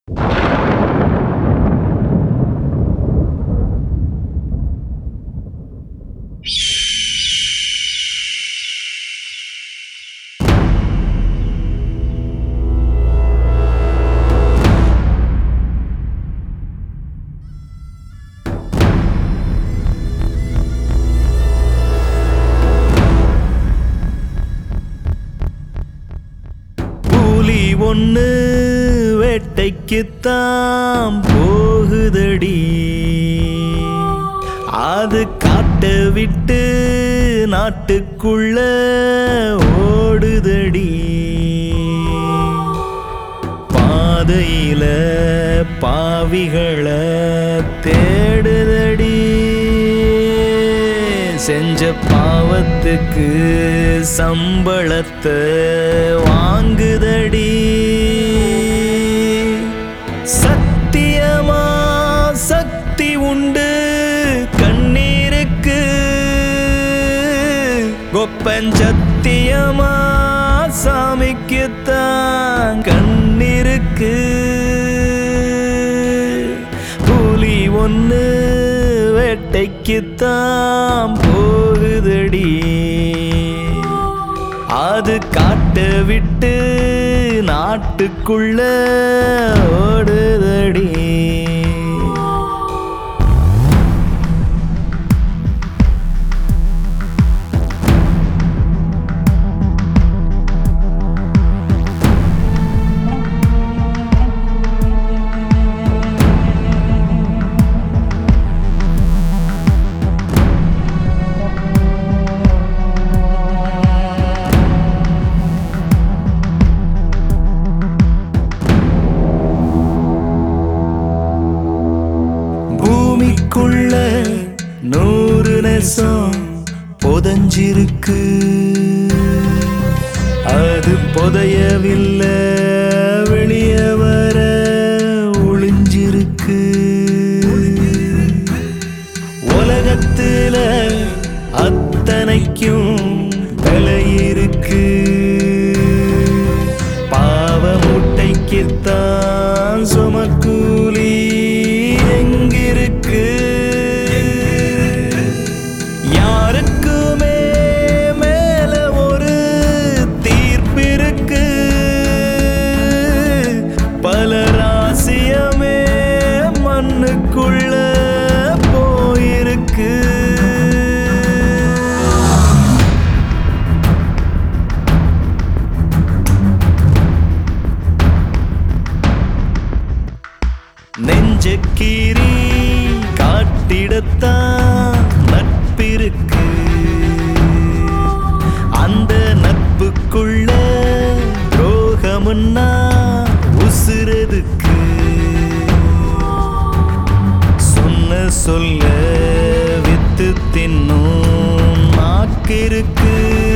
புலி ஒண்ணு வேட்டைக்குத்தான் போகுதடி அது காட்டை விட்டு நாட்டுக்குள்ள ஓடுதடி பாதையில பாவிகளை தேடுதடி செஞ்ச பாவத்துக்கு சம்பளத்தை வாங்குதடி சத்தியமா சக்தி உண்டு கண்ணீருக்கு கொப்பஞ்சத்தியமா சாமிக்குத்தான் கண்ணிருக்கு புலி ஒன்று வேட்டைக்குத்தான் போகுதடி அது காட்டை விட்டு நாட்டுக்குள்ள ஓடுதடி பூமிக்குள்ள நூறு நெசம் புதஞ்சிருக்கு அது புதையவில்லை வெளியே வர ஒளிஞ்சிருக்கு உலகத்துல அத்தனைக்கும் விலை இருக்கு பாவ முட்டைக்குத்தான் சுமக்கூலி எங்கிருக்கு யாருக்குமே மேல ஒரு தீர்ப்பிருக்கு பல ராசியமே மண்ணுக்குள்ள போயிருக்கு நெஞ்சக்கீரி காட்டிடத்தான் நட்பிருக்கு அந்த நட்புக்குள்ள துரோகமுன்னா உசுரதுக்கு சொன்ன சொல்ல வித்து தின்னும் நாக்கிருக்கு